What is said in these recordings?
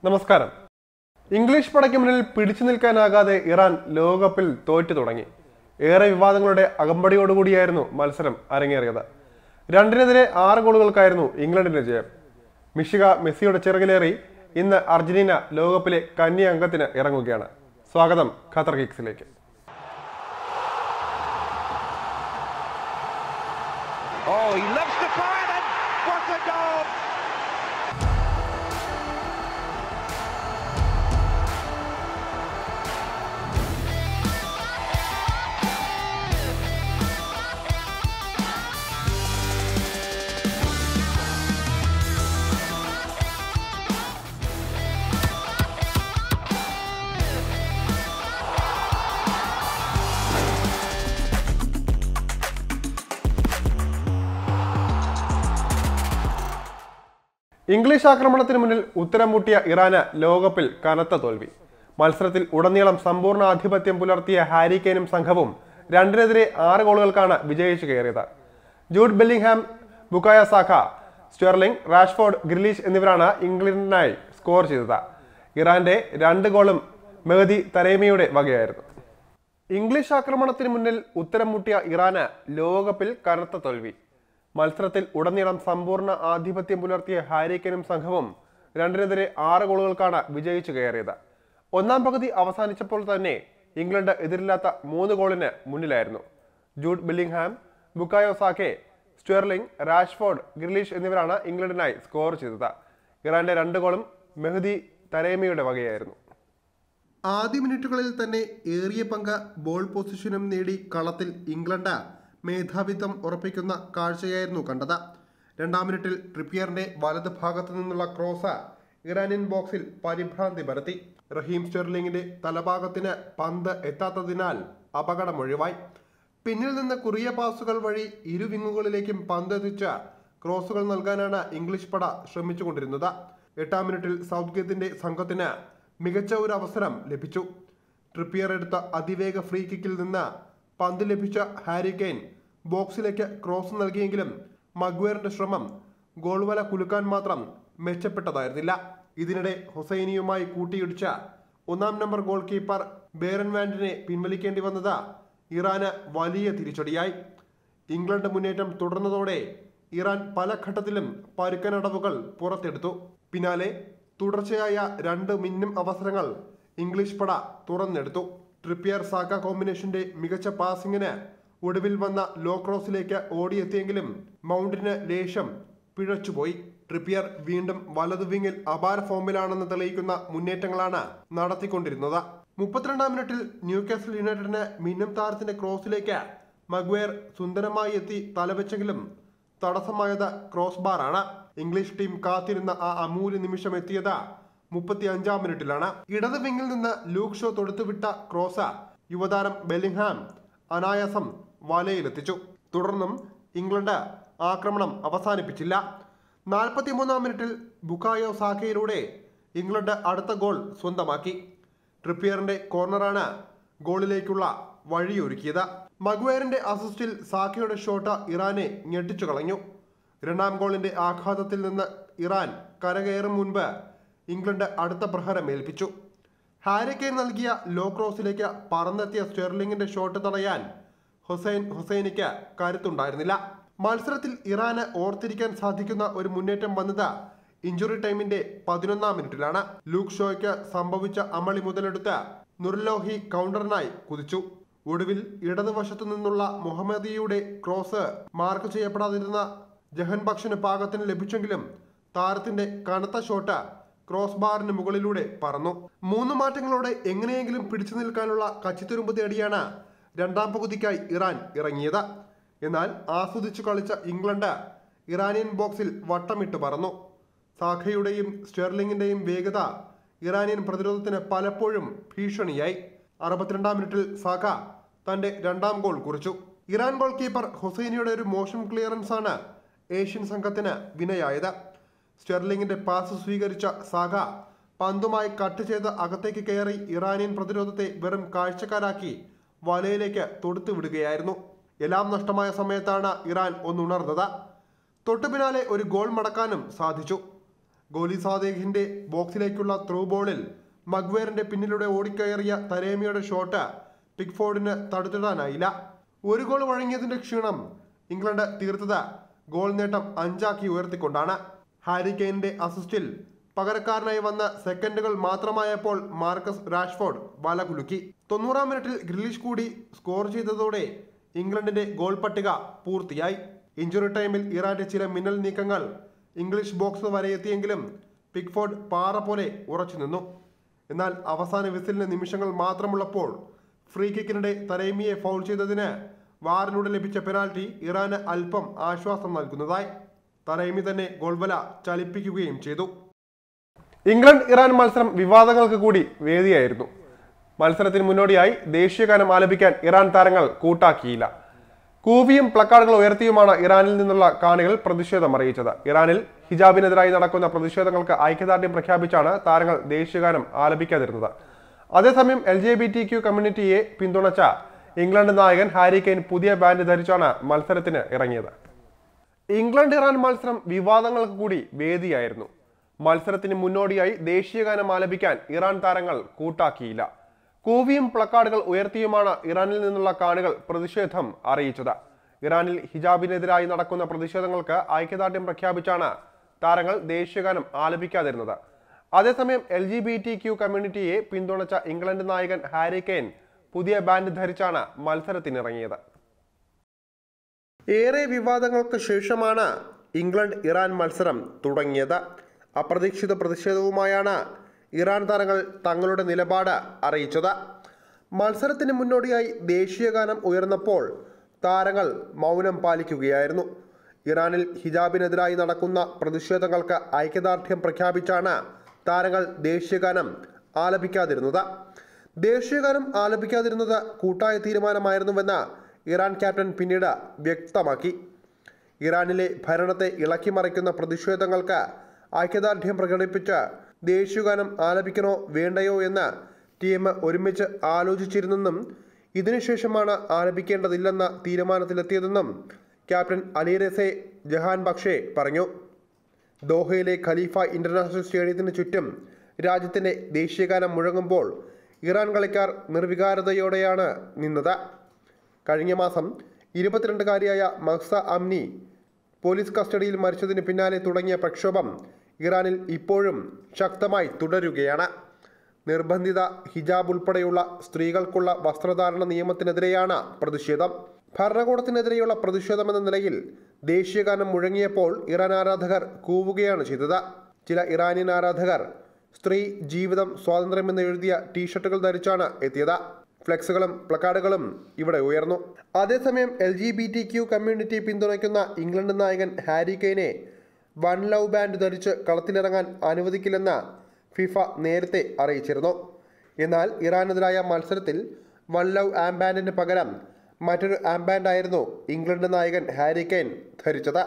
നമസ്കാരം ഇംഗ്ലീഷ് പടയ്ക്ക് മുന്നിൽ പിടിച്ചു നിൽക്കാനാകാതെ ഇറാൻ ലോകകപ്പിൽ തോറ്റു തുടങ്ങി ഏറെ വിവാദങ്ങളുടെ അകമ്പടിയോടുകൂടിയായിരുന്നു മത്സരം അരങ്ങേറിയത് രണ്ടിനെതിരെ ആറ് ഗോളുകൾക്കായിരുന്നു ഇംഗ്ലണ്ടിന്റെ ജയം മിഷിക മെസ്സിയുടെ ചിറകിലേറി ഇന്ന് അർജന്റീന ലോകകപ്പിലെ കന്നി അംഗത്തിന് ഇറങ്ങുകയാണ് സ്വാഗതം ഖത്തർ കിക്സിലേക്ക് Oh, he loves the fire and what a goal! English ആക്രമണത്തിന് മുന്നിൽ ഉത്തരം മുട്ടിയ ഇറാന് ലോകകപ്പിൽ കനത്ത തോൽവി മത്സരത്തിൽ ഉടനീളം സമ്പൂർണ്ണ ആധിപത്യം പുലർത്തിയ ഹാരി കെയ്നും സംഘവും രണ്ടിനെതിരെ ആറ് ഗോളുകൾക്കാണ് വിജയിച്ചു കയറിയത് Jude Bellingham Bukayo Saka Sterling Rashford Grealish എന്നിവരാണ് ഇംഗ്ലണ്ടിനായി സ്കോർ ചെയ്തത് ഇറാന്റെ രണ്ട് ഗോളും മെഹദി തരേമിയുടെ വകയായിരുന്നു ഇംഗ്ലീഷ് ആക്രമണത്തിന് മുന്നിൽ ഉത്തരം മുട്ടിയ ഇറാന് ലോകകപ്പിൽ കനത്ത തോൽവി മത്സരത്തിൽ ഉടനീളം സമ്പൂർണ്ണ ആധിപത്യം പുലർത്തിയ ഹാരിക്കനും സംഘവും രണ്ടിനെതിരെ ആറ് ഗോളുകൾക്കാണ് വിജയിച്ചു കയറിയത് ഒന്നാം പകുതി അവസാനിച്ചപ്പോൾ തന്നെ ഇംഗ്ലണ്ട് എതിരില്ലാത്ത മൂന്ന് ഗോളിന് മുന്നിലായിരുന്നു Jude Bellingham Bukayo Saka Sterling Rashford Grealish എന്നിവരാണ് ഇംഗ്ലണ്ടിനായി സ്കോർ ചെയ്തത് ഇറാന്റെ രണ്ട് ഗോളും മെഹദി തരേമിയുടെ വകയായിരുന്നു ആദ്യ മിനിറ്റുകളിൽ തന്നെ ഏറിയ പങ്ക് ബോൾ പൊസിഷനും നേടി കളത്തിൽ ഇംഗ്ലണ്ട് മേധാവിത്വം ഉറപ്പിക്കുന്ന കാഴ്ചയായിരുന്നു കണ്ടത് രണ്ടാം മിനിറ്റിൽ ട്രിപ്പിയറിന്റെ വലത് ഭാഗത്തു നിന്നുള്ള ക്രോസ് ഇറാനിയൻ ബോക്സിൽ പരിഭ്രാന്തി പരത്തി റഹീം സ്റ്റെർലിംഗിന്റെ തലഭാഗത്തിന് പന്ത് എത്താത്തതിനാൽ അപകടം ഒഴിവായി പിന്നിൽ നിന്ന് കുറിയ പാസുകൾ വഴി ഇരു വിങ്ങുകളിലേക്കും പന്ത് എത്തിച്ച് ക്രോസുകൾ നൽകാനാണ് ഇംഗ്ലീഷ് പട ശ്രമിച്ചുകൊണ്ടിരുന്നത് എട്ടാം മിനിറ്റിൽ സൗത്ത് ഗേറ്റിന്റെ സംഘത്തിന് മികച്ച ഒരു അവസരം ലഭിച്ചു ട്രിപ്പിയർ എടുത്ത അതിവേഗ ഫ്രീ കിക്കിൽ നിന്ന് പന്ത് ലഭിച്ച ഹാരി കെയ്ൻ ബോക്സിലേക്ക് ക്രോസ് നൽകിയെങ്കിലും മഗ്വേറിന്റെ ശ്രമം ഗോൾ വല കുലുക്കാൻ മാത്രം മെച്ചപ്പെട്ടതായിരുന്നില്ല ഇതിനിടെ ഹുസൈനിയുമായി കൂട്ടിയിടിച്ച ഒന്നാം നമ്പർ ഗോൾ കീപ്പർ ബേരൻ വാൻഡിനെ പിൻവലിക്കേണ്ടി വന്നത് ഇറാന് വലിയ തിരിച്ചടിയായി ഇംഗ്ലണ്ട് മുന്നേറ്റം തുടർന്നതോടെ ഇറാൻ പല ഘട്ടത്തിലും പരുക്കനടവുകൾ പുറത്തെടുത്തു പിന്നാലെ തുടർച്ചയായ രണ്ട് മിന്നും അവസരങ്ങൾ ഇംഗ്ലീഷ് പട തുറന്നെടുത്തു ട്രിപ്പിയർ സാക്ക കോമ്പിനേഷന്റെ മികച്ച പാസിങ്ങിന് ഒടുവിൽ വന്ന ലോ ക്രോസിലേക്ക് ഓടിയെത്തിയെങ്കിലും മൗണ്ടിന് ലേശം പിഴച്ചുപോയി ട്രിപ്പിയർ വീണ്ടും വലതു വിങ്ങിൽ അപാര ഫോമിലാണെന്ന് തെളിയിക്കുന്ന മുന്നേറ്റങ്ങളാണ് നടത്തിക്കൊണ്ടിരുന്നത് മുപ്പത്തിരണ്ടാം മിനിറ്റിൽ ന്യൂകാസൽ യുണൈറ്റഡിന് മിന്നും താരത്തിന്റെ ക്രോസിലേക്ക് മഗ്വേർ സുന്ദരമായി എത്തി തലവെച്ചെങ്കിലും തടസ്സമായത് ക്രോസ് ബാറാണ് ഇംഗ്ലീഷ് ടീം കാത്തിരുന്ന ആ അമൂല്യ നിമിഷം എത്തിയത് മുപ്പത്തി അഞ്ചാം മിനിറ്റിലാണ് ഇടത് വിങ്ങിൽ നിന്ന് ലൂക്ക് ഷോ തൊടുത്തുവിട്ട ക്രോസ് യുവതാരം ബെല്ലിംഗ്ഹാം അനായാസം വലയിലെത്തിച്ചു തുടർന്നും ഇംഗ്ലണ്ട് ആക്രമണം അവസാനിപ്പിച്ചില്ല നാൽപ്പത്തിമൂന്നാം മിനിറ്റിൽ ബുക്കായോ സാക്കയിലൂടെ ഇംഗ്ലണ്ട് അടുത്ത ഗോൾ സ്വന്തമാക്കി ട്രിപ്പിയറിന്റെ കോർണറാണ് ഗോളിലേക്കുള്ള വഴിയൊരുക്കിയത് മഗ്വയറിന്റെ അസിസ്റ്റിൽ സാക്കയുടെ ഷോട്ട് ഇറാനെ ഞെട്ടിച്ചു കളഞ്ഞു രണ്ടാം ഗോളിന്റെ ആഘാതത്തിൽ നിന്ന് ഇറാൻ കരകയറും മുൻപ് ഇംഗ്ലണ്ട് അടുത്ത പ്രഹരം ഏൽപ്പിച്ചു ഹാരിക്കെയിൻ നൽകിയ ലോ ക്രോസിലേക്ക് പറന്നെത്തിയ സ്റ്റെർലിംഗിന്റെ ഷോട്ട് തടയാൻ ഹുസൈൻ ഹുസൈനിക്ക് കരുത്തുണ്ടായിരുന്നില്ല മത്സരത്തിൽ ഇറാന് ഓർത്തിരിക്കാൻ സാധിക്കുന്ന ഒരു മുന്നേറ്റം വന്നത് ഇഞ്ചുറി ടൈമിന്റെ പതിനൊന്നാം മിനിറ്റിലാണ് ലൂക്ക് ഷോയ്ക്ക് സംഭവിച്ച അമളി മുതലെടുത്ത് നുർലോഹി കൗണ്ടറിനായി കുതിച്ചു ഒടുവിൽ ഇടതുവശത്തു നിന്നുള്ള മുഹമ്മദിയുടെ ക്രോസ് മാർക്ക് ചെയ്യപ്പെടാതിരുന്ന ജഹൻ ബക്ഷന് പാകത്തിന് ലഭിച്ചെങ്കിലും താരത്തിന്റെ കനത്ത ഷോട്ട് ക്രോസ് ബാറിന് മുകളിലൂടെ പറന്നു മൂന്ന് മാറ്റങ്ങളോടെ എങ്ങനെയെങ്കിലും പിടിച്ചു നിൽക്കാനുള്ള കച്ചിത്തുരുമ്പ് തേടിയാണ് രണ്ടാം പകുതിക്കായി ഇറാൻ ഇറങ്ങിയത് എന്നാൽ ആസ്വദിച്ചു കളിച്ച ഇംഗ്ലണ്ട് ഇറാനിയൻ ബോക്സിൽ വട്ടമിട്ട് പറന്നു സാഖയുടെയും സ്റ്റെർലിംഗിന്റെയും വേഗത ഇറാനിയൻ പ്രതിരോധത്തിന് പലപ്പോഴും ഭീഷണിയായി അറുപത്തിരണ്ടാം മിനിറ്റിൽ സാഖ തന്റെ രണ്ടാം ഗോൾ കുറിച്ചു ഇറാൻ ഗോൾ കീപ്പർ ഹുസൈനിയുടെ ഒരു മോശം ക്ലിയറൻസ് ആണ് ഏഷ്യൻ സംഘത്തിന് വിനയായത് സ്റ്റെർലിംഗിന്റെ പാസ് സ്വീകരിച്ച സാഖ പന്തുമായി കട്ട് ചെയ്ത് അകത്തേക്ക് കയറി ഇറാനിയൻ പ്രതിരോധത്തെ വെറും കാഴ്ചക്കാരാക്കി വലയിലേക്ക് തൊടുത്തു വിടുകയായിരുന്നു എല്ലാം നഷ്ടമായ സമയത്താണ് ഇറാൻ ഒന്നുണർന്നത് തൊട്ടു പിന്നാലെ ഒരു ഗോൾ മടക്കാനും സാധിച്ചു ഗോലി സാദേഹിന്റെ ബോക്സിലേക്കുള്ള ത്രൂ ബോളിൽ മഗ്വേറിന്റെ പിന്നിലൂടെ ഓടിക്കയറിയ തരേമിയുടെ ഷോട്ട് പിക്ഫോർഡിന് തടുത്തിടാനായില്ല ഒരു ഗോൾ വഴങ്ങിയതിന്റെ ക്ഷീണം ഇംഗ്ലണ്ട് തീർത്തത് ഗോൾ നേട്ടം അഞ്ചാക്കി ഉയർത്തിക്കൊണ്ടാണ് ഹാരി കെയിന്റെ അസിസ്റ്റിൽ പകരക്കാരനായി വന്ന സെക്കൻഡുകൾ മാത്രമായപ്പോൾ മാർക്കസ് റാഷ്ഫോർഡ് വല കുലുക്കി തൊണ്ണൂറാം മിനിറ്റിൽ ഗ്രിലിഷ് കൂടി സ്കോർ ചെയ്തതോടെ ഇംഗ്ലണ്ടിന്റെ ഗോൾ പട്ടിക പൂർത്തിയായി ഇഞ്ചുറി ടൈമിൽ ഇറാന്റെ ചില മിന്നൽ നീക്കങ്ങൾ ഇംഗ്ലീഷ് ബോക്സ് വരെ എത്തിയെങ്കിലും പിക്ഫോർഡ് പാറ പോലെ ഉറച്ചു നിന്നു എന്നാൽ അവസാന വിസിലിന് നിമിഷങ്ങൾ മാത്രമുള്ളപ്പോൾ ഫ്രീ കിക്കിനിടെ തരേമിയെ ഫൗൾ ചെയ്തതിന് വാറിലൂടെ ലഭിച്ച പെനാൽറ്റി ഇറാന് അല്പം ആശ്വാസം നൽകുന്നതായി തരേമി തന്നെ ഗോൾവല ചലിപ്പിക്കുകയും ചെയ്തു ഇംഗ്ലണ്ട് ഇറാൻ മത്സരം വിവാദങ്ങൾക്ക് കൂടി വേദിയായിരുന്നു മത്സരത്തിന് മുന്നോടിയായി ദേശീയഗാനം ആലപിക്കാൻ ഇറാൻ താരങ്ങൾ കൂട്ടാക്കിയില്ല കൂവിയും പ്ലക്കാർഡുകൾ ഉയർത്തിയുമാണ് ഇറാനിൽ നിന്നുള്ള കാണികൾ പ്രതിഷേധം അറിയിച്ചത് ഇറാനിൽ ഹിജാബിനെതിരായി നടക്കുന്ന പ്രതിഷേധങ്ങൾക്ക് ഐക്യദാർഢ്യം പ്രഖ്യാപിച്ചാണ് താരങ്ങൾ ദേശീയഗാനം ആലപിക്കാതിരുന്നത് അതേസമയം L J B T Q കമ്മ്യൂണിറ്റിയെ പിന്തുണച്ച ഇംഗ്ലണ്ട് നായകൻ ഹാരി കെയ്ൻ പുതിയ ബാൻഡ് ധരിച്ചാണ് മത്സരത്തിന് ഇറങ്ങിയത് ഇംഗ്ലണ്ട് ഇറാൻ മത്സരം വിവാദങ്ങൾക്ക് കൂടി വേദിയായിരുന്നു മത്സരത്തിന് മുന്നോടിയായി ദേശീയഗാനം ആലപിക്കാൻ ഇറാൻ താരങ്ങൾ കൂട്ടാക്കിയില്ല കൂവിയും പ്ലക്കാർഡുകൾ ഉയർത്തിയുമാണ് ഇറാനിൽ നിന്നുള്ള കാണികൾ പ്രതിഷേധം അറിയിച്ചത് ഇറാനിൽ ഹിജാബിനെതിരായി നടക്കുന്ന പ്രതിഷേധങ്ങൾക്ക് ഐക്യദാർഢ്യം പ്രഖ്യാപിച്ചാണ് താരങ്ങൾ ദേശീയഗാനം ആലപിക്കാതിരുന്നത് അതേസമയം L G B T Q കമ്മ്യൂണിറ്റിയെ പിന്തുണച്ച ഇംഗ്ലണ്ട് നായകൻ ഹാരി കെയ്ൻ പുതിയ ബാൻഡ് ധരിച്ചാണ് മത്സരത്തിനിറങ്ങിയത് ഏറെ വിവാദങ്ങൾക്ക് ശേഷമാണ് ഇംഗ്ലണ്ട് ഇറാൻ മത്സരം തുടങ്ങിയത് അപ്രതീക്ഷിത പ്രതിഷേധവുമായാണ് ഇറാൻ താരങ്ങൾ തങ്ങളുടെ നിലപാട് അറിയിച്ചത് മത്സരത്തിന് മുന്നോടിയായി ദേശീയഗാനം ഉയർന്നപ്പോൾ താരങ്ങൾ മൗനം പാലിക്കുകയായിരുന്നു ഇറാനിൽ ഹിജാബിനെതിരായി നടക്കുന്ന പ്രതിഷേധങ്ങൾക്ക് ഐക്യദാർഢ്യം പ്രഖ്യാപിച്ചാണ് താരങ്ങൾ ദേശീയഗാനം ആലപിക്കാതിരുന്നത് ദേശീയഗാനം ആലപിക്കാതിരുന്നത് കൂട്ടായ തീരുമാനമായിരുന്നുവെന്ന് ഇറാൻ ക്യാപ്റ്റൻ പിന്നീട് വ്യക്തമാക്കി ഇറാനിലെ ഭരണത്തെ ഇളക്കിമറിക്കുന്ന പ്രതിഷേധങ്ങൾക്ക് ഐക്യദാർഢ്യം പ്രകടിപ്പിച്ച് ദേശീയഗാനം ആലപിക്കണോ വേണ്ടയോ എന്ന് ടീം ഒരുമിച്ച് ആലോചിച്ചിരുന്നെന്നും ഇതിനുശേഷമാണ് ആലപിക്കേണ്ടതില്ലെന്ന തീരുമാനത്തിലെത്തിയതെന്നും ക്യാപ്റ്റൻ അലിറെസെ ജഹാൻ ബക്ഷെ പറഞ്ഞു ദോഹയിലെ ഖലീഫ ഇന്റർനാഷണൽ സ്റ്റേഡിയത്തിന് ചുറ്റും രാജ്യത്തിന്റെ ദേശീയഗാനം മുഴങ്ങുമ്പോൾ ഇറാൻ കളിക്കാർ നിർവികാരതയോടെയാണ് നിന്നത് കഴിഞ്ഞ മാസം ഇരുപത്തിരണ്ടുകാരിയായ മഹ്സ അംനി പോലീസ് കസ്റ്റഡിയിൽ മരിച്ചതിന് പിന്നാലെ തുടങ്ങിയ പ്രക്ഷോഭം ഇറാനിൽ ഇപ്പോഴും ശക്തമായി തുടരുകയാണ് നിർബന്ധിത ഹിജാബ് ഉൾപ്പെടെയുള്ള സ്ത്രീകൾക്കുള്ള വസ്ത്രധാരണ നിയമത്തിനെതിരെയാണ് പ്രതിഷേധം ഭരണകൂടത്തിനെതിരെയുള്ള പ്രതിഷേധമെന്ന നിലയിൽ ദേശീയഗാനം മുഴങ്ങിയപ്പോൾ ഇറാൻ ആരാധകർ കൂവുകയാണ് ചെയ്തത് ചില ഇറാനിയൻ ആരാധകർ സ്ത്രീ ജീവിതം സ്വാതന്ത്ര്യമെന്ന് എഴുതിയ ടീഷർട്ടുകൾ ധരിച്ചാണ് എത്തിയത് ഫ്ലെക്സുകളും പ്ലക്കാർഡുകളും ഇവിടെ ഉയർന്നു അതേസമയം L G B T Q community പിന്തുണയ്ക്കുന്ന ഇംഗ്ലണ്ട് നായകൻ ഹാരി കെയ്നെ വൺ ലവ് ബാൻഡ് ധരിച്ച് കളത്തിലിറങ്ങാൻ അനുവദിക്കില്ലെന്ന് ഫിഫ നേരത്തെ അറിയിച്ചിരുന്നു എന്നാൽ ഇറാനെതിരായ മത്സരത്തിൽ വൺ ലവ് ആംബാൻഡിന് പകരം മറ്റൊരു ആംബാൻഡായിരുന്നു ഇംഗ്ലണ്ട് നായകൻ ഹാരി കെയ്ൻ ധരിച്ചത്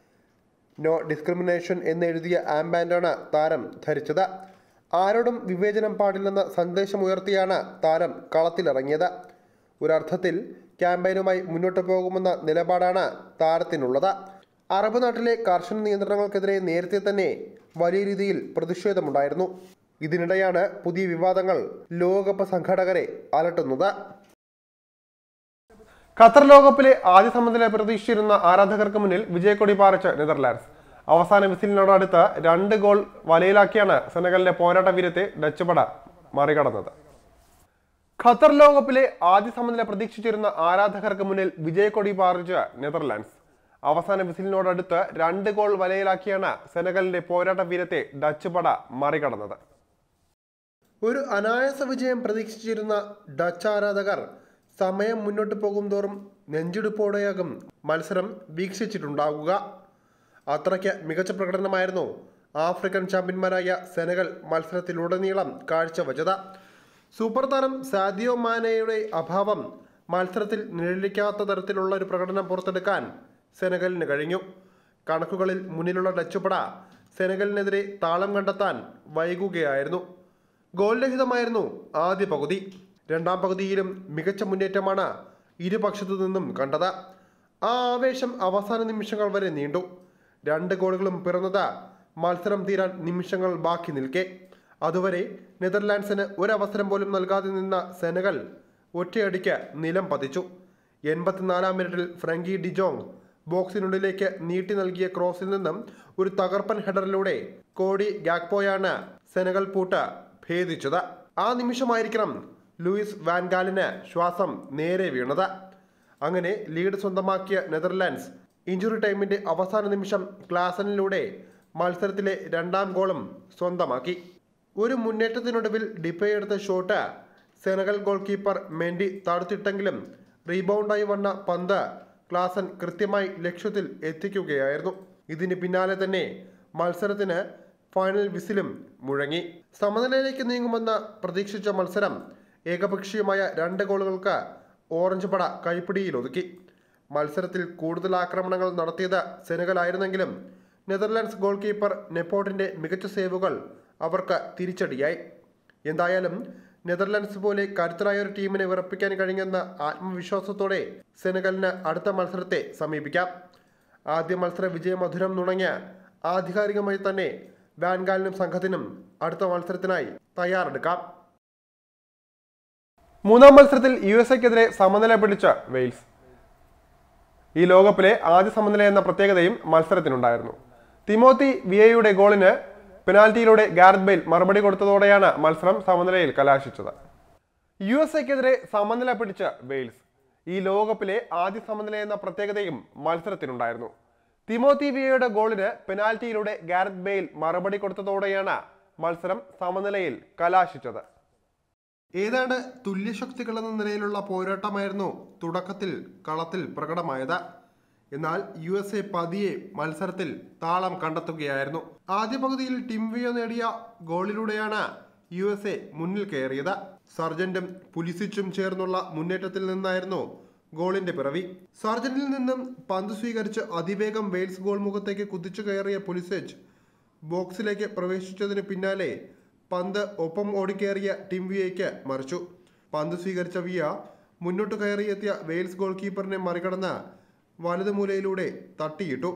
നോ ഡിസ്ക്രിമിനേഷൻ എന്നെഴുതിയ ആംബാൻഡാണ് താരം ധരിച്ചത് ആരോടും വിവേചനം പാടില്ലെന്ന സന്ദേശമുയർത്തിയാണ് താരം കളത്തിലിറങ്ങിയത് ഒരർത്ഥത്തിൽ ക്യാമ്പയിനുമായി മുന്നോട്ട് പോകുമെന്ന നിലപാടാണ് താരത്തിനുള്ളത് അറബ് നാട്ടിലെ കർശന നിയന്ത്രണങ്ങൾക്കെതിരെ നേരത്തെ തന്നെ വലിയ രീതിയിൽ പ്രതിഷേധമുണ്ടായിരുന്നു ഇതിനിടെയാണ് പുതിയ വിവാദങ്ങൾ ലോകകപ്പ് സംഘാടകരെ അലട്ടുന്നത് ഖത്തർ ലോകകപ്പിലെ ആദ്യ സമനില പ്രതീക്ഷിച്ചിരുന്ന ആരാധകർക്ക് മുന്നിൽ വിജയക്കൊടി പാറിച്ച് നെതർലാൻഡ്സ് അവസാന വിസിലിനോടടുത്ത് രണ്ട് ഗോൾ വലയിലാക്കിയാണ് സെനഗലിന്റെ പോരാട്ട വീരത്തെ ഡച്ച് പട മറികടന്നത് ഖത്തർ ലോകകപ്പിലെ ആദ്യ സമനില പ്രതീക്ഷിച്ചിരുന്ന ആരാധകർക്ക് മുന്നിൽ വിജയക്കൊടി പാറിച്ച് നെതർലാൻഡ്സ് അവസാന വിസിലിനോടടുത്ത് രണ്ട് ഗോൾ വലയിലാക്കിയാണ് സെനഗലിന്റെ പോരാട്ട വീരത്തെ ഡച്ച് പട മറികടന്നത് ഒരു അനായാസ വിജയം പ്രതീക്ഷിച്ചിരുന്ന ഡച്ച് ആരാധകർ സമയം മുന്നോട്ട് പോകും തോറും നെഞ്ചെടുപ്പോടെയാകും മത്സരം വീക്ഷിച്ചിട്ടുണ്ടാകുക അത്രയ്ക്ക് മികച്ച പ്രകടനമായിരുന്നു ആഫ്രിക്കൻ ചാമ്പ്യന്മാരായ സെനഗൽ മത്സരത്തിലുടനീളം കാഴ്ചവച്ചത് സൂപ്പർ താരം സാദിയോ മാനയുടെ അഭാവം മത്സരത്തിൽ നിഴലിക്കാത്ത തരത്തിലുള്ള ഒരു പ്രകടനം പുറത്തെടുക്കാൻ സെനഗലിന് കഴിഞ്ഞു കണക്കുകളിൽ മുന്നിലുള്ള ഡച്ചുപട സെനഗലിനെതിരെ താളം കണ്ടെത്താൻ വൈകുകയായിരുന്നു ഗോൾ രഹിതമായിരുന്നു ആദ്യ പകുതി രണ്ടാം പകുതിയിലും മികച്ച മുന്നേറ്റമാണ് ഇരുപക്ഷത്തു നിന്നും കണ്ടത് ആ ആവേശം അവസാന നിമിഷങ്ങൾ വരെ നീണ്ടു രണ്ട് ഗോളുകളും പിറന്നത് മത്സരം തീരാൻ നിമിഷങ്ങൾ ബാക്കി നിൽക്കെ അതുവരെ നെതർലാൻഡ്സിന് ഒരവസരം പോലും നൽകാതെ നിന്ന സെനഗൽ ഒറ്റയടിക്ക് നിലം പതിച്ചു എൺപത്തിനാലാം മിനിറ്റിൽ ഫ്രങ്കി ഡിജോങ് ബോക്സിനുള്ളിലേക്ക് നീട്ടി നൽകിയ ക്രോസിൽ നിന്നും ഒരു തകർപ്പൻ ഹെഡറിലൂടെ കോടി ഗാക്പോയാണ് സെനഗൽ പൂട്ട് ഭേദിച്ചത് ആ നിമിഷമായിരിക്കണം ലൂയിസ് വാൻഗാലിന് ശ്വാസം നേരെ വീണത് അങ്ങനെ ലീഡ് സ്വന്തമാക്കിയ നെതർലാൻഡ്സ് ഇഞ്ചുറി ടൈമിന്റെ അവസാന നിമിഷം ക്ലാസനിലൂടെ മത്സരത്തിലെ രണ്ടാം ഗോളും സ്വന്തമാക്കി ഒരു മുന്നേറ്റത്തിനൊടുവിൽ ഡിപ്പേ എടുത്ത shot Senegal goalkeeper Mendy തടുത്തിട്ടെങ്കിലും റീബൗണ്ടായി വന്ന പന്ത് ക്ലാസൻ കൃത്യമായി ലക്ഷ്യത്തിൽ എത്തിക്കുകയായിരുന്നു ഇതിന് പിന്നാലെ തന്നെ മത്സരത്തിന് ഫൈനൽ വിസിലും മുഴങ്ങി സമനിലയിലേക്ക് നീങ്ങുമെന്ന് പ്രതീക്ഷിച്ച മത്സരം ഏകപക്ഷീയമായ രണ്ട് ഗോളുകൾക്ക് ഓറഞ്ച് പട കൈപ്പിടിയിൽ ഒതുക്കി മത്സരത്തിൽ കൂടുതൽ ആക്രമണങ്ങൾ നടത്തിയത് സെനഗലായിരുന്നെങ്കിലും നെതർലാൻഡ്സ് ഗോൾ കീപ്പർ നെപ്പോട്ടിന്റെ മികച്ച സേവുകൾ അവർക്ക് തിരിച്ചടിയായി എന്തായാലും നെതർലാൻഡ്സ് പോലെ കരുത്തരായ ഒരു ടീമിനെ വിറപ്പിക്കാൻ കഴിഞ്ഞെന്ന ആത്മവിശ്വാസത്തോടെ സെനഗലിന് അടുത്ത മത്സരത്തെ സമീപിക്കാം ആദ്യ മത്സര വിജയമധുരം നുണങ്ങിയ ആധികാരികമായി തന്നെ വാൻഗാലിനും സംഘത്തിനും അടുത്ത മത്സരത്തിനായി തയ്യാറെടുക്കാം മൂന്നാം മത്സരത്തിൽ യു എസ് എക്കെതിരെ സമനില പിടിച്ച വെയിൽസ് ഈ ലോകകപ്പിലെ ആദ്യ സമനില എന്ന പ്രത്യേകതയും മത്സരത്തിനുണ്ടായിരുന്നു തിമോത്തി വിയയുടെ ഗോളിന് പെനാൽറ്റിയിലൂടെ ഗാരത് ബെയിൽ മറുപടി കൊടുത്തതോടെയാണ് മത്സരം സമനിലയിൽ കലാശിച്ചത് യു എസ് എക്കെതിരെ സമനില പിടിച്ച വെയിൽസ് ഈ ലോകകപ്പിലെ ആദ്യ സമനില എന്ന പ്രത്യേകതയും മത്സരത്തിനുണ്ടായിരുന്നു തിമോത്തി വിയയുടെ ഗോളിന് പെനാൽറ്റിയിലൂടെ ഗാരത് ബെയിൽ മറുപടി കൊടുത്തതോടെയാണ് മത്സരം സമനിലയിൽ കലാശിച്ചത് ഏതാണ്ട് തുല്യശക്തികൾ എന്ന നിലയിലുള്ള പോരാട്ടമായിരുന്നു തുടക്കത്തിൽ കളത്തിൽ പ്രകടമായത് എന്നാൽ യു എസ് എ പതിയെ മത്സരത്തിൽ താളം കണ്ടെത്തുകയായിരുന്നു ആദ്യ പകുതിയിൽ ടിംവിയോ നേടിയ ഗോളിലൂടെയാണ് യു എസ് എ മുന്നിൽ കയറിയത് സർജന്റും പുലിസിച്ചും ചേർന്നുള്ള മുന്നേറ്റത്തിൽ നിന്നായിരുന്നു ഗോളിന്റെ പിറവി സർജന്റിൽ നിന്നും പന്ത് സ്വീകരിച്ച് അതിവേഗം വെയിൽസ് ഗോൾ മുഖത്തേക്ക് കുതിച്ചു കയറിയ പുലിസിച്ച് ബോക്സിലേക്ക് പ്രവേശിച്ചതിന് പിന്നാലെ പന്ത് ഒപ്പം ഓടിക്കേറിയ ടീം വിയയ്ക്ക് മറിച്ചു പന്ത് സ്വീകരിച്ച വിയ മുന്നോട്ട് കയറിയെത്തിയ വെയിൽസ് ഗോൾ കീപ്പറിനെ മറികടന്ന് വലത് മൂലയിലൂടെ തട്ടിയിട്ടു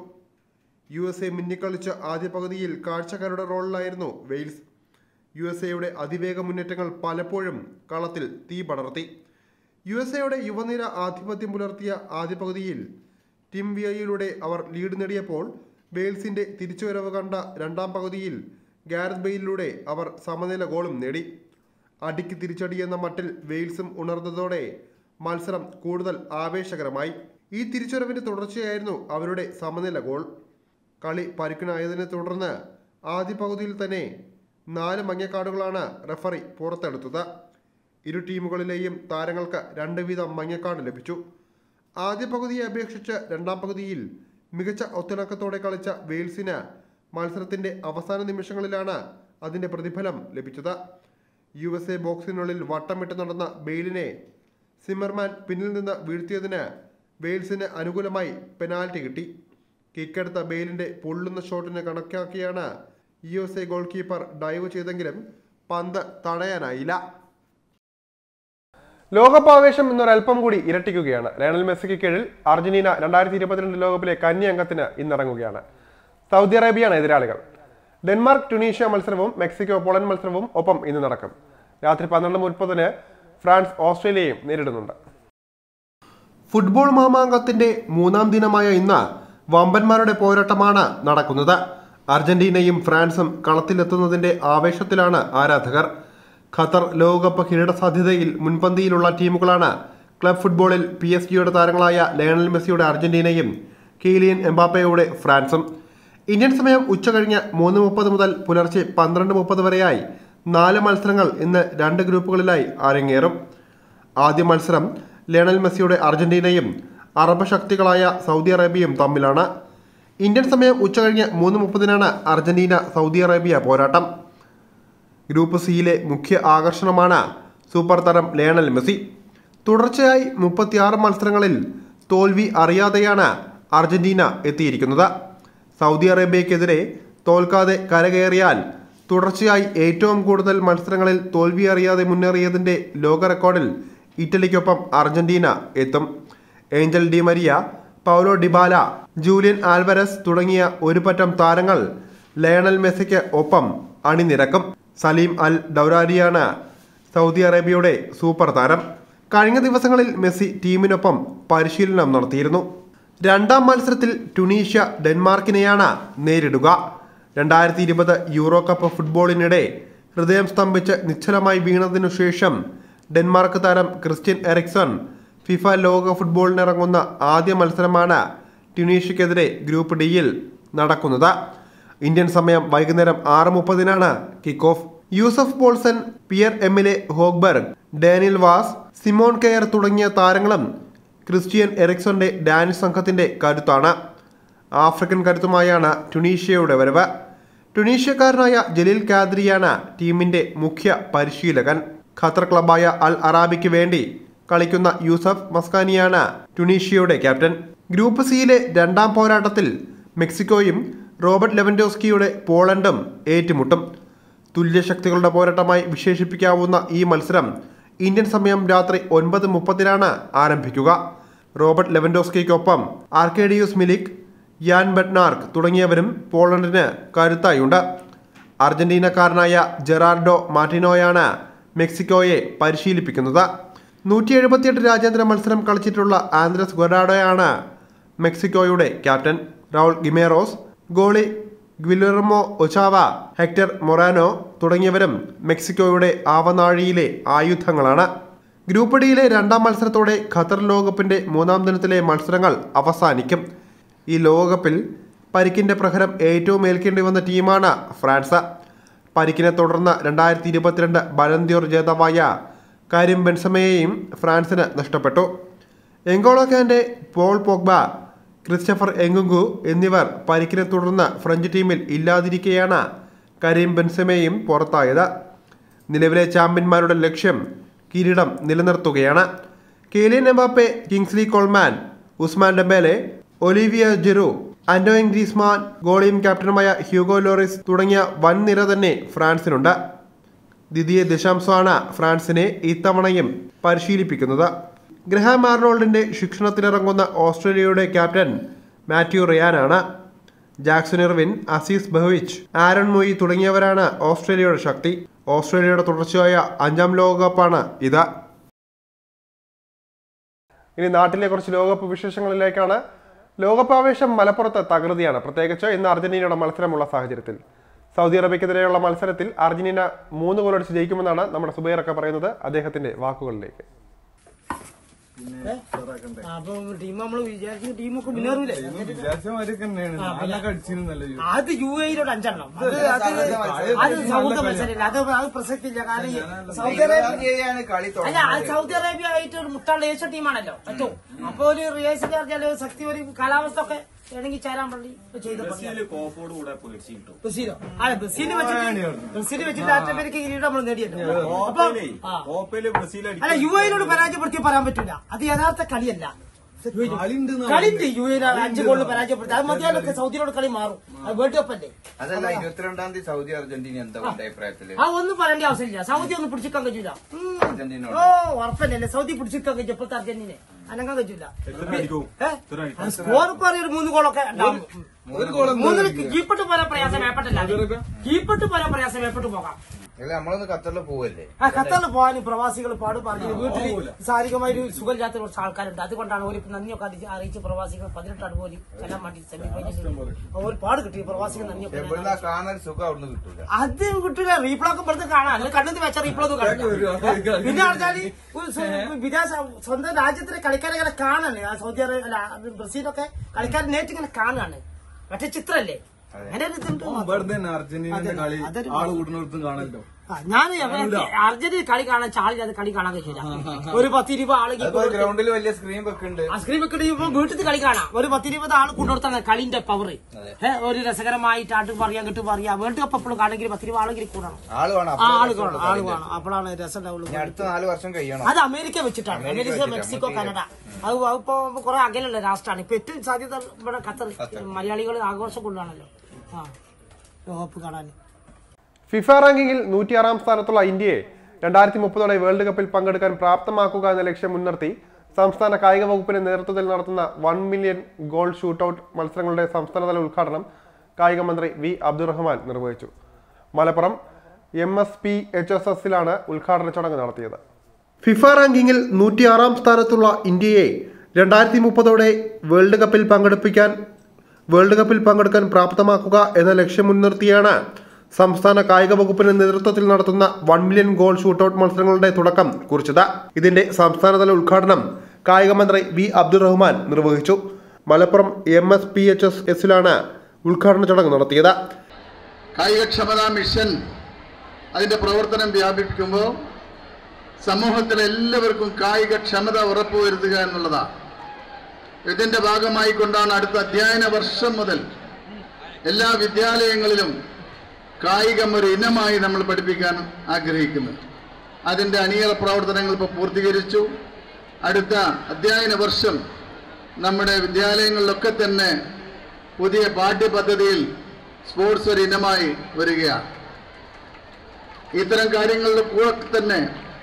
യു എസ് എ മിന്നിക്കളിച്ച ആദ്യ പകുതിയിൽ കാഴ്ചക്കാരുടെ റോളിലായിരുന്നു വെയിൽസ് യു എസ് എയുടെ അതിവേഗ മുന്നേറ്റങ്ങൾ പലപ്പോഴും കളത്തിൽ തീ പടർത്തി യു എസ് എയുടെ യുവനിര ആധിപത്യം പുലർത്തിയ ആദ്യ പകുതിയിൽ ടീം വിയയിലൂടെ അവർ ലീഡ് നേടിയപ്പോൾ വെയിൽസിന്റെ തിരിച്ചുവരവ് കണ്ട രണ്ടാം പകുതിയിൽ ഗാരത് ബെയിലിലൂടെ അവർ സമനില ഗോളും നേടി അടിക്ക് തിരിച്ചടി എന്ന മട്ടിൽ വെയിൽസും ഉണർന്നതോടെ മത്സരം കൂടുതൽ ആവേശകരമായി ഈ തിരിച്ചുവരവിന്റെ തുടർച്ചയായിരുന്നു അവരുടെ സമനില ഗോൾ കളി പരുക്കനായതിനെ തുടർന്ന് ആദ്യ പകുതിയിൽ തന്നെ നാല് മഞ്ഞക്കാർഡുകളാണ് റഫറി പുറത്തെടുത്തത് ഇരു ടീമുകളിലെയും താരങ്ങൾക്ക് രണ്ട് വീതം മഞ്ഞക്കാർഡ് ലഭിച്ചു ആദ്യ പകുതിയെ അപേക്ഷിച്ച് രണ്ടാം പകുതിയിൽ മികച്ച ഒത്തിണക്കത്തോടെ കളിച്ച വെയിൽസിന് മത്സരത്തിന്റെ അവസാന നിമിഷങ്ങളിലാണ് അതിന്റെ പ്രതിഫലം ലഭിച്ചത് യു എസ് എ ബോക്സിനുള്ളിൽ വട്ടമിട്ട് നടന്ന ബെയിലിനെ സിമ്മർമാൻ പിന്നിൽ നിന്ന് വീഴ്ത്തിയതിന് വെയിൽസിന് അനുകൂലമായി പെനാൽറ്റി കിട്ടി കിക്കെടുത്ത ബെയിലിന്റെ പൊള്ളുന്ന ഷോട്ടിന് കണക്കാക്കിയാണ് U S A goalkeeper dive ചെയ്തെങ്കിലും പന്ത് തടയാനായില്ല ലോകകപ്പ് ആവേശം ഇന്നൊരൽപ്പം കൂടി ഇരട്ടിക്കുകയാണ് ലയണൽ മെസ്സിക്ക് കീഴിൽ അർജന്റീന രണ്ടായിരത്തി ഇരുപത്തിരണ്ട് ലോകകപ്പിലെ കന്നി അംഗത്തിന് ഇന്നിറങ്ങുകയാണ് സൗദി അറേബ്യയാണ് എതിരാളികൾ ഡെൻമാർക്ക് ടുണീഷ്യ മത്സരവും മെക്സിക്കോ പോളണ്ട് മത്സരവും ഒപ്പം ഇന്ന് നടക്കും രാത്രി പന്ത്രണ്ട് മുപ്പതിന് ഫ്രാൻസ് ഓസ്ട്രേലിയയും നേരിടുന്നുണ്ട് ഫുട്ബോൾ മാമാങ്കത്തിന്റെ മൂന്നാം ദിനമായ ഇന്ന് വമ്പന്മാരുടെ പോരാട്ടമാണ് നടക്കുന്നത് അർജന്റീനയും ഫ്രാൻസും കളത്തിലെത്തുന്നതിന്റെ ആവേശത്തിലാണ് ആരാധകർ ഖത്തർ ലോകകപ്പ് കിരീട സാധ്യതയിൽ മുൻപന്തിയിലുള്ള ടീമുകളാണ് ക്ലബ് ഫുട്ബോളിൽ പി എസ് ജിയുടെ താരങ്ങളായ ലയണൽ മെസ്സിയുടെ അർജന്റീനയും കീലിയൻ എംബാപ്പയുടെ ഫ്രാൻസും ഇന്ത്യൻ സമയം ഉച്ചകഴിഞ്ഞ് മൂന്ന് മുപ്പത് മുതൽ പുലർച്ചെ പന്ത്രണ്ട് മുപ്പത് വരെയായി നാല് മത്സരങ്ങൾ ഇന്ന് രണ്ട് ഗ്രൂപ്പുകളിലായി അരങ്ങേറും ആദ്യ മത്സരം ലയണൽ മെസ്സിയുടെ അർജന്റീനയും അറബ് ശക്തികളായ സൗദി അറേബ്യയും തമ്മിലാണ് ഇന്ത്യൻ സമയം ഉച്ചകഴിഞ്ഞ് മൂന്ന് മുപ്പതിനാണ് അർജന്റീന സൗദി അറേബ്യ പോരാട്ടം ഗ്രൂപ്പ് സിയിലെ മുഖ്യ ആകർഷണമാണ് സൂപ്പർ താരം ലയണൽ മെസ്സി തുടർച്ചയായി മുപ്പത്തിയാറ് മത്സരങ്ങളിൽ തോൽവി അറിയാതെയാണ് അർജന്റീന എത്തിയിരിക്കുന്നത് സൗദി അറേബ്യക്കെതിരെ തോൽക്കാതെ കരകയറിയാൽ തുടർച്ചയായി ഏറ്റവും കൂടുതൽ മത്സരങ്ങളിൽ തോൽവി അറിയാതെ മുന്നേറിയതിന്റെ ലോക റെക്കോർഡിൽ ഇറ്റലിക്കൊപ്പം അർജന്റീന എത്തും Angel Di Maria Paulo Dybala Julian Alvarez തുടങ്ങിയ ഒരു പറ്റം താരങ്ങൾ ലയണൽ മെസ്സിക്ക് ഒപ്പം അണിനിരക്കും സലീം അൽ ഡൗരാരിയാണ് സൗദി അറേബ്യയുടെ സൂപ്പർ താരം കഴിഞ്ഞ ദിവസങ്ങളിൽ മെസ്സി ടീമിനൊപ്പം പരിശീലനം നടത്തിയിരുന്നു രണ്ടാം മത്സരത്തിൽ ടുണീഷ്യ ഡെൻമാർക്കിനെയാണ് നേരിടുക രണ്ടായിരത്തി ഇരുപത് യൂറോ കപ്പ് ഫുട്ബോളിനിടെ ഹൃദയം സ്തംഭിച്ച് നിശ്ചലമായി വീണതിനു ശേഷം ഡെൻമാർക്ക് താരം ക്രിസ്ത്യൻ എറിക്സൺ ഫിഫ ലോക ഫുട്ബോളിനിറങ്ങുന്ന ആദ്യ മത്സരമാണ് ട്യുണീഷ്യക്കെതിരെ ഗ്രൂപ്പ് ഡിയിൽ നടക്കുന്നത് ഇന്ത്യൻ സമയം വൈകുന്നേരം ആറ് മുപ്പതിനാണ് kick off Yussuf Poulsen Pierre Emile Hojbjerg Daniel Wass Simon Kjaer തുടങ്ങിയ താരങ്ങളും ക്രിസ്ത്യൻ എറിക്സന്റെ ഡാനിഷ് സംഘത്തിന്റെ കരുത്താണ് ആഫ്രിക്കൻ കരുത്തുമായാണ് ടുണീഷ്യയുടെ വരവ് ടുണീഷ്യക്കാരനായ ജലീൽ കാദ്രിയാണ് ടീമിന്റെ മുഖ്യ പരിശീലകൻ ഖത്തർ ക്ലബായ അൽ അറാബിക്ക് വേണ്ടി കളിക്കുന്ന യൂസഫ് മസ്കാനിയാണ് ടുണീഷ്യയുടെ ക്യാപ്റ്റൻ ഗ്രൂപ്പ് സിയിലെ രണ്ടാം പോരാട്ടത്തിൽ മെക്സിക്കോയും റോബർട്ട് ലെവൻഡോസ്കിയുടെ പോളണ്ടും ഏറ്റുമുട്ടും തുല്യശക്തികളുടെ പോരാട്ടമായി വിശേഷിപ്പിക്കാവുന്ന ഈ മത്സരം ഇന്ത്യൻ സമയം രാത്രി ഒൻപത് മുപ്പതിനാണ് ആരംഭിക്കുക റോബർട്ട് ലെവൻഡോസ്കിക്കൊപ്പം ആർക്കേഡിയൂസ് മിലിക് യാൻ ബെട്നാർക്ക് തുടങ്ങിയവരും പോളണ്ടിന് കരുത്തായുണ്ട് അർജന്റീനക്കാരനായ ജെറാർഡോ മാർട്ടിനോയാണ് മെക്സിക്കോയെ പരിശീലിപ്പിക്കുന്നത് നൂറ്റി എഴുപത്തിയെട്ട് രാജ്യാന്തര മത്സരം കളിച്ചിട്ടുള്ള ആന്ദ്രസ് ഗൊറാഡോയാണ് മെക്സിക്കോയുടെ captain Raul Jimenez goalie Guillermo Ochoa Hector Moreno തുടങ്ങിയവരും മെക്സിക്കോയുടെ ആവനാഴിയിലെ ആയുധങ്ങളാണ് ഗ്രൂപ്പ് ഡിയിലെ രണ്ടാം മത്സരത്തോടെ ഖത്തർ ലോകകപ്പിന്റെ മൂന്നാം ദിനത്തിലെ മത്സരങ്ങൾ അവസാനിക്കും ഈ ലോകകപ്പിൽ പരിക്കിന്റെ പ്രഹരം ഏറ്റവും ഏൽക്കേണ്ടി വന്ന ടീമാണ് ഫ്രാൻസ് പരിക്കിനെ തുടർന്ന് രണ്ടായിരത്തി ഇരുപത്തിരണ്ട് ബലന്തിയോർ ജേതാവായ കാരിം ബെൻസമയെയും ഫ്രാൻസിന് നഷ്ടപ്പെട്ടു N'Golo Kante Paul Pogba Christopher Nkunku എന്നിവർ പരിക്കിനെ തുടർന്ന് ഫ്രഞ്ച് ടീമിൽ ഇല്ലാതിരിക്കെയാണ് കരീം ബെൻസമയും പുറത്തായത് നിലവിലെ ചാമ്പ്യന്മാരുടെ ലക്ഷ്യം കിരീടം നിലനിർത്തുകയാണ് Kylian Mbappe Kingsley Coman Ousmane Dembele Olivier Giroud Antoine Griezmann ഗോളിയും ക്യാപ്റ്റനുമായ ഹ്യൂഗോ ലോറിസ് തുടങ്ങിയ വൻ നിര തന്നെ ഫ്രാൻസിനുണ്ട് ദ്വിതീയ ദശാംശമാണ് ഫ്രാൻസിനെ ഇത്തവണയും പരിശീലിപ്പിക്കുന്നത് ഗ്രഹാം ആർണോൾഡിന്റെ ശിക്ഷണത്തിലിറങ്ങുന്ന ഓസ്ട്രേലിയയുടെ ക്യാപ്റ്റൻ മാത്യു റിയാനാണ് Jackson Irvine Aziz Behich Aaron Mooy തുടങ്ങിയവരാണ് ഓസ്ട്രേലിയയുടെ ശക്തി ഓസ്ട്രേലിയയുടെ തുടർച്ചയായ അഞ്ചാം ലോകകപ്പാണ് ഇത് ഇനി നാട്ടിലെ കുറച്ച് ലോകകപ്പ് വിശേഷങ്ങളിലേക്കാണ് ലോകകപ്പ് ആവേശം മലപ്പുറത്ത് തകൃതിയാണ് പ്രത്യേകിച്ച് ഇന്ന് അർജന്റീനയുടെ മത്സരമുള്ള സാഹചര്യത്തിൽ സൗദി അറേബ്യക്കെതിരെയുള്ള മത്സരത്തിൽ അർജന്റീന മൂന്ന് ഗോളടിച്ച് ജയിക്കുമെന്നാണ് നമ്മുടെ സുബൈറൊക്കെ പറയുന്നത് അദ്ദേഹത്തിന്റെ വാക്കുകളിലേക്ക് അപ്പൊ ടീം നമ്മള് വിചാരിക്കുന്ന ടീമൊക്കെ മുന്നേറൂലേ വിചാരിച്ച മാതിരിയൊക്കെ തന്നെയാണ് നാലിലൊക്കെ അടിച്ചിരുന്നല്ലോ ഈ. അത് യു എയിലോട്ട് അഞ്ചെണ്ണം അത് അത് അത് സൗദി മത്സരമില്ല അത് അത് പ്രസക്തി ഇല്ല കാരണം ഈ സൗദി അറേബ്യ അല്ല അത് സൗദി അറേബ്യ ആയിട്ട് ഒരു മുട്ടാളുടെ ഏഷ്യ ടീമാണല്ലോ ഏറ്റവും അപ്പൊ ഒരു റിയേഴ്സിന്റെ പറഞ്ഞാല് ശക്തി ഒരു കാലാവസ്ഥ ഒക്കെ ഇണങ്ങി ചേരാൻ വേണ്ടി ചെയ്ത ബ്രസീലോ അതെ ബ്രസീല് വെച്ചിട്ട് ബ്രസീല് വെച്ചിട്ട് ആറ്റമേരിക്ക കിരീടം നമ്മൾ നേടിയല്ലോ അപ്പൊ ആ. കോപ്പയില് ബ്രസീൽ അടി- അല്ല യു എയിലോട് പരാജയപ്പെടുത്തി പറയാൻ പറ്റൂല അത് യഥാർത്ഥ കളിയല്ല കളിയുണ്ടെന്ന് കളിണ്ട് യു എയിൽ അഞ്ച് ഗോളിൽ പരാജയപ്പെടുത്തി അത് മതിയാലൊക്കെ സൗദിയോട് കളി മാറും അത് വേൾഡ് കപ്പ് അല്ലേ അതല്ല ഇരുപത്തിരണ്ടാം തീയതി സൗദി അർജന്റീന എന്താ എന്റെ അഭിപ്രായത്തില് ആ ഒന്നും പറയേണ്ട ആവശ്യമില്ല സൗദി ഒന്നും പിടിച്ചിക്കാൻ കഴിയൂല ഉം. അർജന്റീനയോട്. ഓ ഉറപ്പല്ലേ സൗദി പിടിച്ചിക്കാൻ കഴിയും ഇപ്പോഴത്തെ അർജന്റീനെ അനങ്ങാൻ കഴിയൂല സ്കോർ ഇപ്പൊ അറിയാം ഒരു മൂന്ന് ഗോളൊക്കെ ഉണ്ടാവും. മൂന്നിന് കീപ്പിട്ട് പോരാൻ പ്രയാസം ഏപ്പട്ടല്ല കീപ്പിട്ട് പോരാൻ പ്രയാസം ഏപ്പിട്ട് പോകാം അല്ല നമ്മളൊന്ന് ഖത്തറിൽ പോവല്ലേ ആ ഖത്തറിൽ പോകാൻ പ്രവാസികൾ പാട് പറഞ്ഞു വീട്ടിൽ ശാരീരികമായ ഒരു സുഖമില്ലാത്ത കുറച്ച് ആൾക്കാരുണ്ട് അതുകൊണ്ടാണ് ഒരു നന്ദിയൊക്കെ അറിയിച്ച് അറിയിച്ച് പ്രവാസികൾ പതിനെട്ടാണ് പോലും ചെല്ലാൻ വേണ്ടി സെമി ഫൈനലിൽ ഒരു പാട് കിട്ടി പ്രവാസികൾ നന്ദിയൊക്കെ എവിടുന്ന് ആ കാണാൻ സുഖം അവിടുന്ന് കിട്ടൂല അത് കിട്ടില്ല റീപ്ലോക്ക് ഇപ്പോഴത്തെ കാണാം അല്ലെങ്കിൽ കണ്ണത് വെച്ച റീപ്ലോക്ക് കാണില്ല പിന്നെ പറഞ്ഞാല് ഒരു സു- വിദേശ സ്വന്തം രാജ്യത്തിലെ കളിക്കാരെ ഇങ്ങനെ കാണാണ് ആ സൗദി അറേബ്യ അല്ല അത് ബ്രസീലൊക്കെ കളിക്കാരെ നേരിട്ട് ഇങ്ങനെ കാണാണ് മറ്റേ ചിത്രല്ലേ അങ്ങനെ ഒരു ഇതുണ്ട് വെറുതെ തന്നെ അർജന്റീനന്റെ അതെ, കളി അതൊരു ആള് കൂടുന്നിടത്തും കാണല്ലോ ആ, ഞാൻ അർജന്റീന കളി കാണാൻ ചാളില്ലാതെ കളി കാണാൻ കഴിയില്ല ഒരു പത്തിരുപത് ആളെങ്കിൽ അതിപ്പോ ഗ്രൗണ്ടിൽ വലിയ സ്ക്രീൻ വെക്കുന്നുണ്ട് ഐസ്ക്രീം വെക്കണ ഇപ്പൊ വീട്ടിൽ കളി കാണാം ഒരു പത്തിരുപത് ആൾ കൊണ്ടുകൊടുത്താണ് കളിന്റെ പവർ ഏഹ് ഒരു രസകരമായിട്ട് ആട്ട് പറയാൻ കിട്ടും പറയാ വേൾഡ് കപ്പ് എപ്പോഴും കാണെങ്കിൽ പത്തിരുപത് ആളെങ്കിലും കൂടണം ആള് വേണം ആ അപ്പോഴേ ആള് രസമുള്ളൂ വേണം ആള് കളി. വേണം അപ്പോഴാണ് രസം ഇനി ഉണ്ടാവുള്ളൂ അടുത്ത നാല് വർഷം കഴിയണം അത് അമേരിക്ക വെച്ചിട്ടാണ് അമേരിക്ക അമേരിക്ക വെച്ചിട്ടാ, മെക്സിക്കോ നമുക്ക് കനഡ അത് ഇപ്പൊ കുറെ അകലുള്ള രാഷ്ട്രമാണ് ഇപ്പൊ ഏറ്റവും സാധ്യത ഇവിടെ ഖത്തർ മലയാളികൾ ആഘോഷം കൊണ്ടാണല്ലോ ആ ലോകകപ്പ് കാണാൻ ഫിഫ റാങ്കിങ്ങിൽ നൂറ്റിയാറാം സ്ഥാനത്തുള്ള ഇന്ത്യയെ രണ്ടായിരത്തി മുപ്പതോടെ വേൾഡ് കപ്പിൽ പങ്കെടുക്കാൻ പ്രാപ്തമാക്കുക എന്ന ലക്ഷ്യം മുൻനിർത്തി സംസ്ഥാന കായിക വകുപ്പിന്റെ നേതൃത്വത്തിൽ നടത്തുന്ന വൺ മില്യൺ ഗോൾ ഷൂട്ടൌട്ട് മത്സരങ്ങളുടെ സംസ്ഥാനതല ഉദ്ഘാടനം കായിക മന്ത്രി വി അബ്ദുറഹ്മാൻ നിർവഹിച്ചു Malappuram M S P H S എസിലാണ് ഉദ്ഘാടന ചടങ്ങ് നടത്തിയത് ഫിഫ റാങ്കിങ്ങിൽ നൂറ്റിയാറാം സ്ഥാനത്തുള്ള ഇന്ത്യയെ രണ്ടായിരത്തി മുപ്പതോടെ വേൾഡ് കപ്പിൽ പങ്കെടുപ്പിക്കാൻ വേൾഡ് കപ്പിൽ പങ്കെടുക്കാൻ പ്രാപ്തമാക്കുക എന്ന ലക്ഷ്യം മുൻനിർത്തിയാണ് സംസ്ഥാന കായിക വകുപ്പിന്റെ നേതൃത്വത്തിൽ നടത്തുന്ന വൺ മില്യൺ ഗോൾ ഷൂട്ടൌട്ട് മത്സരങ്ങളുടെ തുടക്കം കുറിച്ചത് ഇതിന്റെ സംസ്ഥാനതല ഉദ്ഘാടനം കായിക മന്ത്രി വി അബ്ദുറഹ്മാൻ നിർവഹിച്ചു Malappuram M S P H S എസിലാണ് ഉദ്ഘാടന ചടങ്ങ് നടത്തിയത് കായികക്ഷമതാ മിഷൻ അതിൻ്റെ പ്രവർത്തനം വ്യാപിപ്പിക്കുമ്പോൾ സമൂഹത്തിലെ എല്ലാവർക്കും കായികക്ഷമത ഉറപ്പുവരുത്തുക എന്നുള്ളതാണ് ഇതിൻ്റെ ഭാഗമായി കൊണ്ടാണ് അടുത്ത അധ്യയന വർഷം മുതൽ എല്ലാ വിദ്യാലയങ്ങളിലും കായികം ഒരു ഇനമായി നമ്മൾ പഠിപ്പിക്കാൻ ആഗ്രഹിക്കുന്നത് അതിൻ്റെ അണിയറ പ്രവർത്തനങ്ങൾ ഇപ്പോൾ പൂർത്തീകരിച്ചു അടുത്ത അധ്യയന വർഷം നമ്മുടെ വിദ്യാലയങ്ങളിലൊക്കെ തന്നെ പുതിയ പാഠ്യപദ്ധതിയിൽ സ്പോർട്സ് ഒരു ഇനമായി വരികയാണ് ഇത്തരം കാര്യങ്ങളുടെ കൂടെ തന്നെ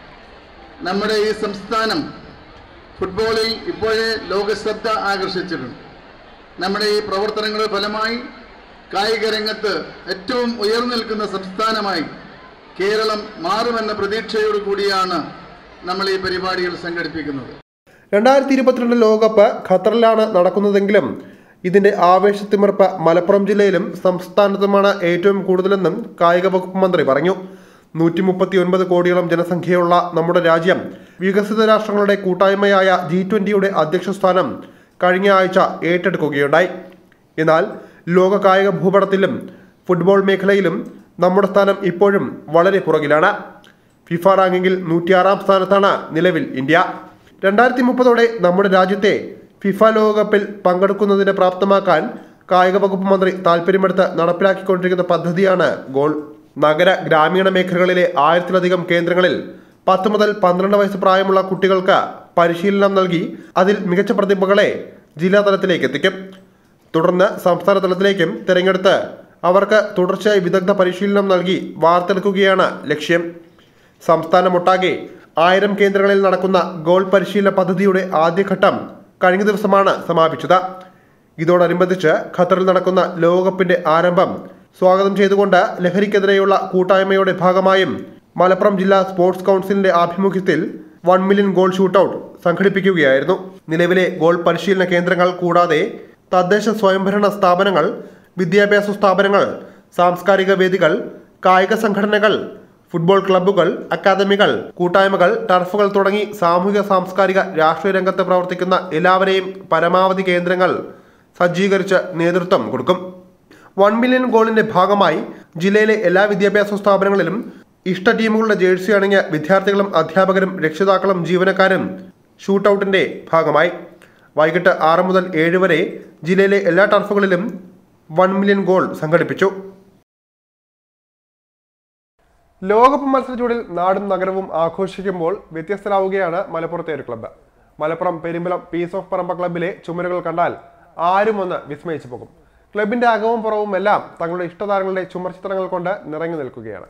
നമ്മുടെ ഈ സംസ്ഥാനം ഫുട്ബോളിൽ ഇപ്പോഴേ ലോകശ്രദ്ധ ആകർഷിച്ചിട്ടുണ്ട് നമ്മുടെ ഈ പ്രവർത്തനങ്ങളുടെ ഫലമായി കായിക രംഗത്ത് ഏറ്റവും ഉയർന്നു നിൽക്കുന്ന സംസ്ഥാനമായി കേരളം മാറുമെന്ന പ്രതീക്ഷയോടു കൂടിയാണ് നമ്മൾ ഈ പരിപാടികൾ സംഘടിപ്പിക്കുന്നത് രണ്ടായിരത്തി ഇരുപത്തിരണ്ട് ലോകകപ്പ് ഖത്തറിലാണ് നടക്കുന്നതെങ്കിലും ഇതിന്റെ ആവേശത്തിമിർപ്പ് മലപ്പുറം ജില്ലയിലും സംസ്ഥാനത്തുമാണ് ഏറ്റവും കൂടുതലെന്നും കായിക വകുപ്പ് മന്ത്രി പറഞ്ഞു നൂറ്റി മുപ്പത്തി ഒൻപത് കോടിയോളം ജനസംഖ്യയുള്ള നമ്മുടെ രാജ്യം വികസിത രാഷ്ട്രങ്ങളുടെ കൂട്ടായ്മയായ ജി ട്വന്റിയുടെ അധ്യക്ഷ സ്ഥാനം കഴിഞ്ഞ ആഴ്ച ഏറ്റെടുക്കുകയുണ്ടായി എന്നാൽ ലോക കായിക ഭൂപടത്തിലും ഫുട്ബോൾ മേഖലയിലും നമ്മുടെ സ്ഥാനം ഇപ്പോഴും വളരെ പുറകിലാണ് ഫിഫ റാങ്കിങ്ങിൽ നൂറ്റിയാറാം സ്ഥാനത്താണ് നിലവിൽ ഇന്ത്യ രണ്ടായിരത്തി മുപ്പതോടെ നമ്മുടെ രാജ്യത്തെ ഫിഫ ലോകകപ്പിൽ പങ്കെടുക്കുന്നതിന് പ്രാപ്തമാക്കാൻ കായിക വകുപ്പ് മന്ത്രി താൽപ്പര്യമെടുത്ത് നടപ്പിലാക്കിക്കൊണ്ടിരിക്കുന്ന പദ്ധതിയാണ് ഗോൾ നഗര ഗ്രാമീണ മേഖലകളിലെ ആയിരത്തിലധികം കേന്ദ്രങ്ങളിൽ പത്ത് മുതൽ പന്ത്രണ്ട് വയസ്സ് പ്രായമുള്ള കുട്ടികൾക്ക് പരിശീലനം നൽകി അതിൽ മികച്ച പ്രതിഭകളെ ജില്ലാ തലത്തിലേക്ക് എത്തിക്കും തുടർന്ന് സംസ്ഥാന തലത്തിലേക്കും തിരഞ്ഞെടുത്ത് അവർക്ക് തുടർച്ചയായി വിദഗ്ധ പരിശീലനം നൽകി വാർത്തെടുക്കുകയാണ് ലക്ഷ്യം സംസ്ഥാനമൊട്ടാകെ ആയിരം കേന്ദ്രങ്ങളിൽ നടക്കുന്ന ഗോൾ പരിശീലന പദ്ധതിയുടെ ആദ്യഘട്ടം കഴിഞ്ഞ ദിവസമാണ് സമാപിച്ചത് ഇതോടനുബന്ധിച്ച് ഖത്തറിൽ നടക്കുന്ന ലോകകപ്പിന്റെ ആരംഭം സ്വാഗതം ചെയ്തുകൊണ്ട് ലഹരിക്കെതിരെയുള്ള കൂട്ടായ്മയുടെ ഭാഗമായും മലപ്പുറം ജില്ലാ സ്പോർട്സ് കൗൺസിലിന്റെ ആഭിമുഖ്യത്തിൽ വൺ മില്യൺ ഗോൾ ഷൂട്ടൌട്ട് സംഘടിപ്പിക്കുകയായിരുന്നു നിലവിലെ ഗോൾ പരിശീലന കേന്ദ്രങ്ങൾ കൂടാതെ തദ്ദേശ സ്വയംഭരണ സ്ഥാപനങ്ങൾ വിദ്യാഭ്യാസ സ്ഥാപനങ്ങൾ സാംസ്കാരിക വേദികൾ കായിക സംഘടനകൾ ഫുട്ബോൾ ക്ലബ്ബുകൾ അക്കാദമികൾ കൂട്ടായ്മകൾ ടർഫുകൾ തുടങ്ങി സാമൂഹിക സാംസ്കാരിക രാഷ്ട്രീയ രംഗത്ത് പ്രവർത്തിക്കുന്ന എല്ലാവരെയും പരമാവധി കേന്ദ്രങ്ങൾ സജ്ജീകരിച്ച് നേതൃത്വം കൊടുക്കും വൺ മില്യൺ ഗോളിന്റെ ഭാഗമായി ജില്ലയിലെ എല്ലാ വിദ്യാഭ്യാസ സ്ഥാപനങ്ങളിലും ഇഷ്ട ടീമുകളുടെ ജേഴ്സി അണിഞ്ഞ വിദ്യാർത്ഥികളും അധ്യാപകരും രക്ഷിതാക്കളും ജീവനക്കാരും ഷൂട്ടൌട്ടിന്റെ ഭാഗമായി വൈകിട്ട് ആറ് മുതൽ ഏഴ് വരെ ജില്ലയിലെ എല്ലാ ടർഫുകളിലും വൺ മില്യൺ ഗോൾ സംഘടിപ്പിച്ചു ലോകകപ്പ് മത്സരച്ചൂടിൽ നാടും നഗരവും ആഘോഷിക്കുമ്പോൾ വ്യത്യസ്തരാവുകയാണ് മലപ്പുറത്തെ ഒരു club Malappuram Perumbalam peace of Paramba ക്ലബ്ബിലെ ചുമരുകൾ കണ്ടാൽ ആരും ഒന്ന് വിസ്മയിച്ചു പോകും ക്ലബിന്റെ അകവും പുറവും എല്ലാം തങ്ങളുടെ ഇഷ്ടതാരങ്ങളുടെ ചുമർ ചിത്രങ്ങൾ കൊണ്ട് നിറഞ്ഞു നിൽക്കുകയാണ്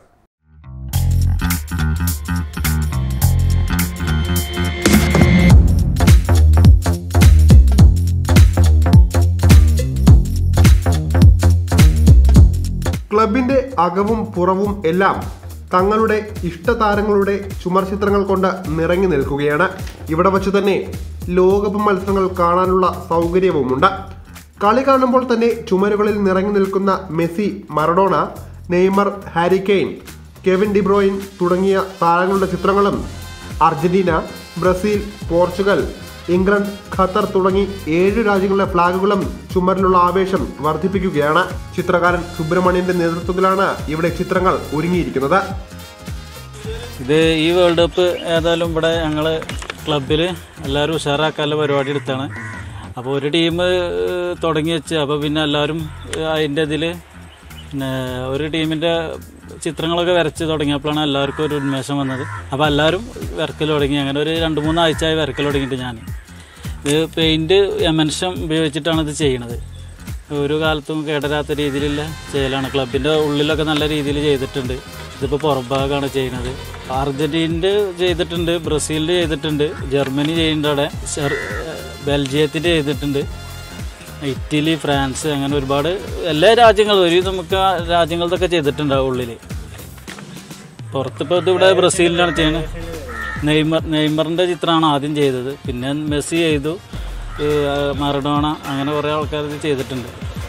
ക്ലബിന്റെ അകവും പുറവും എല്ലാം തങ്ങളുടെ ഇഷ്ടതാരങ്ങളുടെ ചുമർ ചിത്രങ്ങൾ കൊണ്ട് നിറഞ്ഞു നിൽക്കുകയാണ് ഇവിടെ വച്ച് തന്നെ ലോകകപ്പ് മത്സരങ്ങൾ കാണാനുള്ള സൗകര്യവുമുണ്ട് കളി കാണുമ്പോൾ തന്നെ ചുമരുകളിൽ നിറഞ്ഞു നിൽക്കുന്ന Messi Maradona Neymar Harry Kane Kevin De Bruyne തുടങ്ങിയ താരങ്ങളുടെ ചിത്രങ്ങളും Argentina Brazil Portugal England Qatar തുടങ്ങി ഏഴ് രാജ്യങ്ങളിലെ ഫ്ലാഗുകളും ചുമരിലുള്ള ആവേശം വർദ്ധിപ്പിക്കുകയാണ് ചിത്രകാരൻ സുബ്രഹ്മണ്യന്റെ നേതൃത്വത്തിലാണ് ഇവിടെ ചിത്രങ്ങൾ ഒരുങ്ങിയിരിക്കുന്നത് ഇത് ഈ വേൾഡ് കപ്പ് ഏതായാലും ഇവിടെ ഞങ്ങൾ ക്ലബിൽ എല്ലാവരും ഉഷാറാക്കാനുള്ള പരിപാടി എടുത്താണ് അപ്പോൾ ഒരു ടീം തുടങ്ങി വെച്ച് അപ്പോൾ പിന്നെ എല്ലാവരും അതിൻ്റെ ഇതിൽ പിന്നെ ഒരു ടീമിൻ്റെ ചിത്രങ്ങളൊക്കെ വരച്ച് തുടങ്ങിയപ്പോഴാണ് എല്ലാവർക്കും ഒരു ഉന്മേഷം വന്നത് അപ്പോൾ എല്ലാവരും വരക്കൽ തുടങ്ങി അങ്ങനെ ഒരു രണ്ട് മൂന്നാഴ്ചയായി വരക്കൽ തുടങ്ങിയിട്ട് ഞാൻ ഇത് പെയിൻറ്റ് എമൻഷം ഉപയോഗിച്ചിട്ടാണ് ഇത് ചെയ്യണത് ഒരു കാലത്തും കേടരാത്ത രീതിയിലുള്ള ചെയ്യലാണ് ക്ലബിൻ്റെ ഉള്ളിലൊക്കെ നല്ല രീതിയിൽ ചെയ്തിട്ടുണ്ട് ഇതിപ്പോൾ പുറം ഭാഗമാണ് ചെയ്യുന്നത് അർജൻറ്റീനൻ്റെ ചെയ്തിട്ടുണ്ട് ബ്രസീലിൻ്റെ ചെയ്തിട്ടുണ്ട് ജർമ്മനി ചെയ്യുന്നുണ്ട് അവിടെ ബെൽജിയത്തിൻ്റെ ചെയ്തിട്ടുണ്ട് ഇറ്റലി ഫ്രാൻസ് അങ്ങനെ ഒരുപാട് എല്ലാ രാജ്യങ്ങളും ഒരു നമുക്ക് ആ രാജ്യങ്ങളതൊക്കെ ചെയ്തിട്ടുണ്ടാവും ഉള്ളിൽ പുറത്തിപ്പോൾ ഇതിവിടെ ബ്രസീലിലാണ് ചെയ്യുന്നത് നെയ്മർ നെയ്മറിൻ്റെ ചിത്രമാണ് ആദ്യം ചെയ്തത് പിന്നെ മെസ്സി ചെയ്തു ഏഹ് മറഡോണ അങ്ങനെ കുറേ ആൾക്കാർ ഇത് ചെയ്തിട്ടുണ്ട്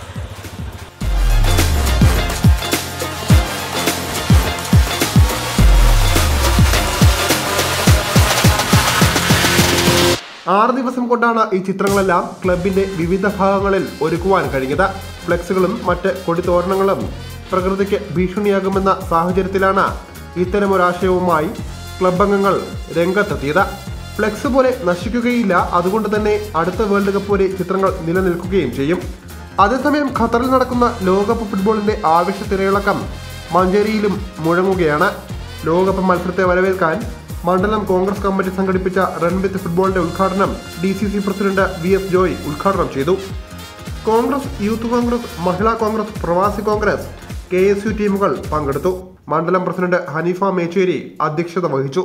ആറ് ദിവസം കൊണ്ടാണ് ഈ ചിത്രങ്ങളെല്ലാം ക്ലബിന്റെ വിവിധ ഭാഗങ്ങളിൽ ഒരുക്കുവാൻ കഴിഞ്ഞത് ഫ്ലെക്സുകളും മറ്റ് കൊടിത്തോരണങ്ങളും പ്രകൃതിക്ക് ഭീഷണിയാകുമെന്ന സാഹചര്യത്തിലാണ് ഇത്തരമൊരാശയവുമായി ക്ലബ് അംഗങ്ങൾ രംഗത്തെത്തിയത് ഫ്ലെക്സ് പോലെ നശിക്കുകയില്ല അതുകൊണ്ട് തന്നെ അടുത്ത വേൾഡ് കപ്പ് വരെ ചിത്രങ്ങൾ നിലനിൽക്കുകയും ചെയ്യും അതേസമയം ഖത്തറിൽ നടക്കുന്ന ലോകകപ്പ് ഫുട്ബോളിന്റെ ആവേശ തിരയിളക്കം മഞ്ചേരിയിലും മുഴങ്ങുകയാണ് ലോകകപ്പ് മത്സരത്തെ വരവേൽക്കാൻ മണ്ഡലം കോൺഗ്രസ് കമ്മിറ്റി സംഘടിപ്പിച്ച റൺ വിത്ത് ഫുട്ബോളിന്റെ ഉദ്ഘാടനം D C C president V S Joy ഉദ്ഘാടനം ചെയ്തു Congress youth Congress Mahila Congress Pravasi Congress K S U ടീമുകൾ പങ്കെടുത്തു മണ്ഡലം പ്രസിഡന്റ് ഹനീഫ മേച്ചേരി അധ്യക്ഷത വഹിച്ചു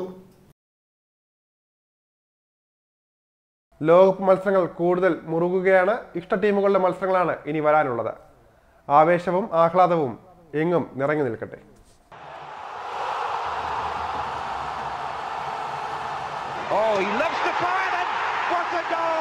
ലോകകപ്പ് മത്സരങ്ങൾ കൂടുതൽ മുറുകുകയാണ് ഇഷ്ട ടീമുകളുടെ മത്സരങ്ങളാണ് ഇനി വരാനുള്ളത് ആവേശവും ആഹ്ലാദവും എങ്ങും നിറഞ്ഞു നിൽക്കട്ടെ Oh, he loves the fire and what a goal!